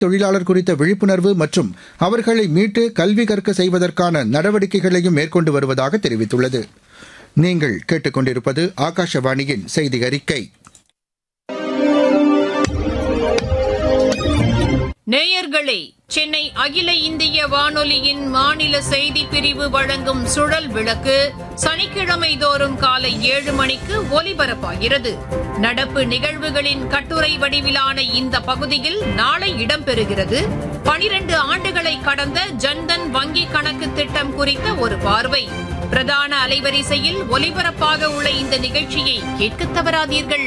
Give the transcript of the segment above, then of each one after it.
தொழிலாளர் குறித்த விழிப்புணர்வு மற்றும் அவர்களை மீட்டு கல்வி கற்க செய்வதற்கான நடவடிக்கைகளையும் மேற்கொண்டு வருவதாக தெரிவித்துள்ளது நீங்கள் கேட்டுக்கொண்டிருப்பது ஆகாஷவாணியின் செய்தி அறிக்கை நேயர்களே சென்னை அகில இந்திய வானொலியின் மாநில செய்தி பிரிவு வழங்கும் சுழல் விளக்கு சனிக்கிழமை தோறும் காலை ஏழு மணிக்கு ஒலிபரப்பாகிறது நடப்பு நிகழ்வுகளின் கட்டுரை வடிவிலான இந்த பகுதியில் நாளை இடம்பெறுகிறது பனிரெண்டு ஆண்டுகளை கடந்த ஜன்தன் வங்கி கணக்கு திட்டம் குறித்த ஒரு பார்வை பிரதான அலைவரிசையில் ஒலிபரப்பாக உள்ள இந்த நிகழ்ச்சியை கேட்க தவறாதீர்கள்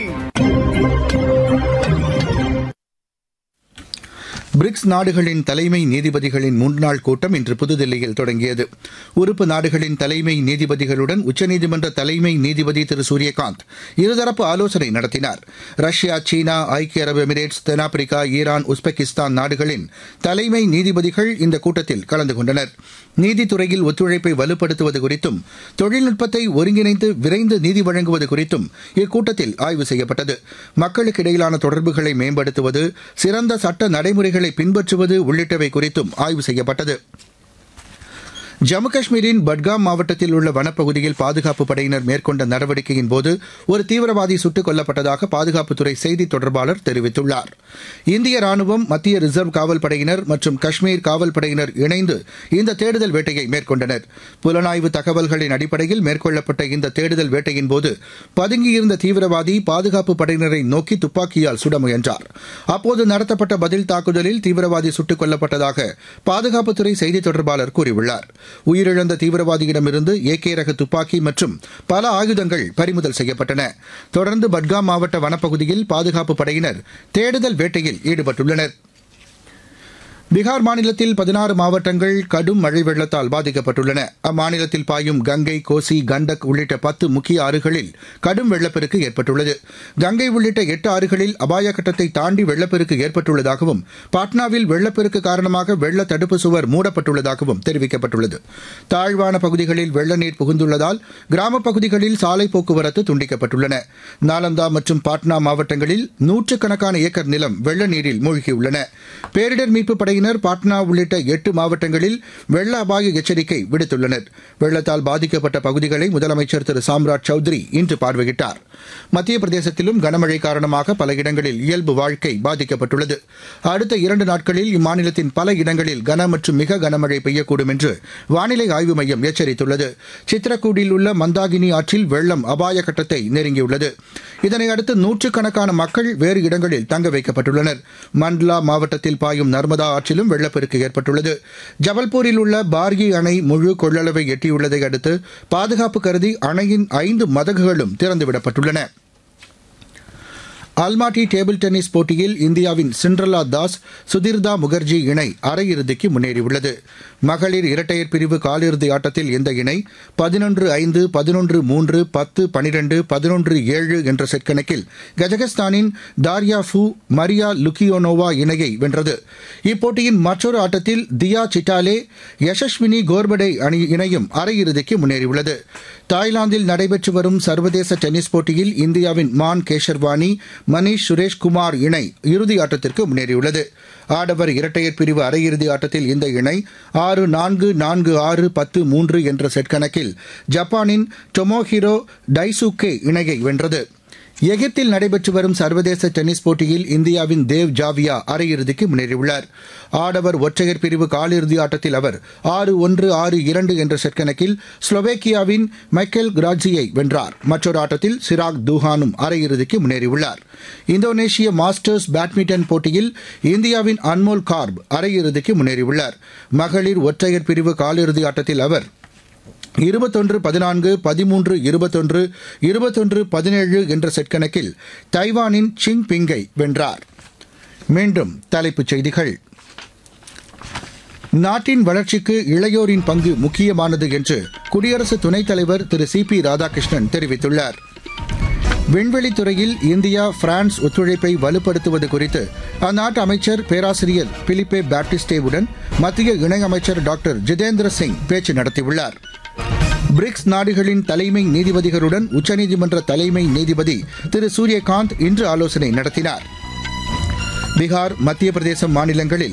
பிரிக்ஸ் நாடுகளின் தலைமை நீதிபதிகளின் முன்னாள் கூட்டம் இன்று புதுதில்லியில் தொடங்கியது உறுப்பு நாடுகளின் தலைமை நீதிபதிகளுடன் உச்சநீதிமன்ற தலைமை நீதிபதி திரு சூரியகாந்த் இருதரப்பு ஆலோசனை நடத்தினார் ரஷ்யா சீனா ஐக்கிய அரபு எமிரேட்ஸ் தென்னாப்பிரிக்கா ஈரான் உஸ்பெகிஸ்தான் நாடுகளின் தலைமை நீதிபதிகள் இந்த கூட்டத்தில் கலந்து கொண்டனர் நீதித்துறையில் ஒத்துழைப்பை வலுப்படுத்துவது குறித்தும் தொழில்நுட்பத்தை ஒருங்கிணைந்து விரைந்து நீதி வழங்குவது குறித்தும் இக்கூட்டத்தில் ஆய்வு செய்யப்பட்டது மக்களுக்கு இடையிலான தொடர்புகளை மேம்படுத்துவது சிறந்த சட்ட நடைமுறைகளை பின்பற்றுவது உள்ளிட்டவை குறித்தும் ஆய்வு செய்யப்பட்டது ஜம்மு காஷ்மீரின் பட்காம் மாவட்டத்தில் உள்ள வனப்பகுதியில் பாதுகாப்பு படையினர் மேற்கொண்ட நடவடிக்கையின் போது ஒரு தீவிரவாதி சுட்டுக் கொல்லப்பட்டதாக பாதுகாப்புத்துறை செய்தி தொடர்பாளர் தெரிவித்துள்ளார் இந்திய ராணுவம் மத்திய ரிசர்வ் காவல் படையினர் மற்றும் காஷ்மீர் காவல் படையினர் இணைந்து இந்த தேடுதல் வேட்டையை மேற்கொண்டனர் புலனாய்வு தகவல்களின் அடிப்படையில் மேற்கொள்ளப்பட்ட இந்த தேடுதல் வேட்டையின் போது பதுங்கியிருந்த தீவிரவாதி பாதுகாப்பு படையினரை நோக்கி துப்பாக்கியால் சுட முயன்றார் அப்போது நடத்தப்பட்ட பதில் தாக்குதலில் தீவிரவாதி சுட்டுக் கொல்லப்பட்டதாக பாதுகாப்புத்துறை செய்தி தொடர்பாளர் கூறியுள்ளார் உயிரிழந்த தீவிரவாதியிடமிருந்து ஏகே ரக துப்பாக்கி மற்றும் பல ஆயுதங்கள் பறிமுதல் செய்யப்பட்டன தொடர்ந்து பட்காம் மாவட்ட வனப்பகுதியில் பாதுகாப்பு படையினர் தேடுதல் வேட்டையில் ஈடுபட்டுள்ளனர் பீகார் மாநிலத்தில் பதினாறு மாவட்டங்கள் கடும் மழை வெள்ளத்தால் பாதிக்கப்பட்டுள்ளன அம்மாநிலத்தில் பாயும் கங்கை கோசி கண்டக் உள்ளிட்ட பத்து முக்கிய ஆறுகளில் கடும் வெள்ளப்பெருக்கு ஏற்பட்டுள்ளது கங்கை உள்ளிட்ட எட்டு ஆறுகளில் அபாய கட்டத்தை தாண்டி வெள்ளப்பெருக்கு ஏற்பட்டுள்ளதாகவும் பாட்னாவில் வெள்ளப்பெருக்கு காரணமாக வெள்ள தடுப்பு சுவர் மூடப்பட்டுள்ளதாகவும் தெரிவிக்கப்பட்டுள்ளது தாழ்வான பகுதிகளில் வெள்ள நீர் புகுந்துள்ளதால் கிராமப் பகுதிகளில் சாலை போக்குவரத்து துண்டிக்கப்பட்டுள்ளன நாலந்தா மற்றும் பாட்னா மாவட்டங்களில் நூற்றுக்கணக்கான ஏக்கர் நிலம் வெள்ள நீரில் மூழ்கியுள்ளன பேரிடர் மீட்புப் படையினர் பாட்னா உள்ளிட்ட எட்டு மாவட்டங்களில் வெள்ள அபாய எச்சரிக்கை விடுத்துள்ளனர் வெள்ளத்தால் பாதிக்கப்பட்ட பகுதிகளை முதலமைச்சர் திரு சாம்ராஜ் சௌத்ரி இன்று பார்வையிட்டார் மத்திய பிரதேசத்திலும் கனமழை காரணமாக பல இடங்களில் இயல்பு வாழ்க்கை பாதிக்கப்பட்டுள்ளது அடுத்த இரண்டு நாட்களில் இம்மாநிலத்தின் பல இடங்களில் கன மற்றும் மிக கனமழை பெய்யக்கூடும் என்று வானிலை ஆய்வு மையம் எச்சரித்துள்ளது சித்ரக்கூடில் உள்ள மந்தாகினி ஆற்றில் வெள்ளம் அபாய கட்டத்தை நெருங்கியுள்ளது இதனையடுத்து நூற்றுக்கணக்கான மக்கள் வேறு இடங்களில் தங்க வைக்கப்பட்டுள்ளனர் மண்ட்லா மாவட்டத்தில் பாயும் நர்மதா ஆற்றிலும் வெள்ளப்பெருக்கு ஏற்பட்டுள்ளது ஜபல்பூரில் உள்ள பார்கி அணை முழு கொள்ளளவை எட்டியுள்ளதை அடுத்து பாதுகாப்பு கருதி அணையின் ஐந்து மதகுகளும் திறந்துவிடப்பட்டுள்ளன அல்மாட்டி டேபிள் டென்னிஸ் போட்டியில் இந்தியாவின் சிண்ட்ரலா தாஸ் சுதிர்தா முகர்ஜி இணை அரையிறுதிக்கு முன்னேறியுள்ளது மகளிர் இரட்டையர் பிரிவு காலிறுதி ஆட்டத்தில் இந்த இணை பதினொன்று ஐந்து பதினொன்று மூன்று பத்து பனிரெண்டு பதினொன்று ஏழு என்ற செட் கணக்கில் கஜகஸ்தானின் தாரியா ஃபூ மரியா லுக்கியோனோவா இணையை வென்றது இப்போட்டியின் மற்றொரு ஆட்டத்தில் தியா சிட்டாலே யசஸ்வினி கோர்படே அணி இணையும் அரையிறுதிக்கு முன்னேறியுள்ளது தாய்லாந்தில் நடைபெற்று வரும் சர்வதேச டென்னிஸ் போட்டியில் இந்தியாவின் மான் கேஷர்வானி மணீஷ் சுரேஷ் குமார் இணை இறுதி ஆட்டத்திற்கு முன்னேறியுள்ளது ஆடவர் இரட்டையர் பிரிவு அரையிறுதி ஆட்டத்தில் இந்த இணை ஆறு நான்கு நான்கு ஆறு பத்து மூன்று என்ற செட் கணக்கில் ஜப்பானின் டொமோஹிரோ டைசுகே இணையை வென்றது எகிப்தில் நடைபெற்று வரும் சர்வதேச டென்னிஸ் போட்டியில் இந்தியாவின் தேவ் ஜாவியா அரையிறுதிக்கு முன்னேறியுள்ளார் ஆடவர் ஒற்றையர் பிரிவு காலிறுதி ஆட்டத்தில் அவர் ஆறு ஒன்று ஆறு இரண்டு என்ற செட் கணக்கில் ஸ்லோவேக்கியாவின் மைக்கேல் கிராட்சியை வென்றார் மற்றொரு ஆட்டத்தில் சிராக் தூஹானும் அரையிறுதிக்கு முன்னேறியுள்ளார் இந்தோனேஷிய மாஸ்டர்ஸ் பேட்மிண்டன் போட்டியில் இந்தியாவின் அன்மோல் கார்ப் அரையிறுதிக்கு முன்னேறியுள்ளார் மகளிர் ஒற்றையர் பிரிவு காலிறுதி ஆட்டத்தில் அவர் இருபத்தொன்று பதினான்கு பதிமூன்று இருபத்தொன்று இருபத்தொன்று பதினேழு என்ற செட் கணக்கில் தைவானின் சிங் பிங்கை வென்றார் மீண்டும் தலைப்புச் செய்திகள் நாட்டின் வளர்ச்சிக்கு இளையோரின் பங்கு முக்கியமானது என்று குடியரசு துணைத் தலைவர் திரு சி பி ராதாகிருஷ்ணன் தெரிவித்துள்ளார் விண்வெளித்துறையில் இந்தியா பிரான்ஸ் ஒத்துழைப்பை வலுப்படுத்துவது குறித்து அந்நாட்டு அமைச்சர் பேராசிரியர் பிலிப்பே பாப்டிஸ்டேவுடன் மத்திய இணையமைச்சர் டாக்டர் ஜிதேந்திர சிங் பேச்சு நடத்தியுள்ளார் பிரிக்ஸ் நாடுகளின் தலைமை நீதிபதிகளுடன் உச்சநீதிமன்ற தலைமை நீதிபதி திரு சூரியகாந்த் இன்று ஆலோசனை நடத்தினார் பீகார் மத்திய பிரதேசம் மாநிலங்களில்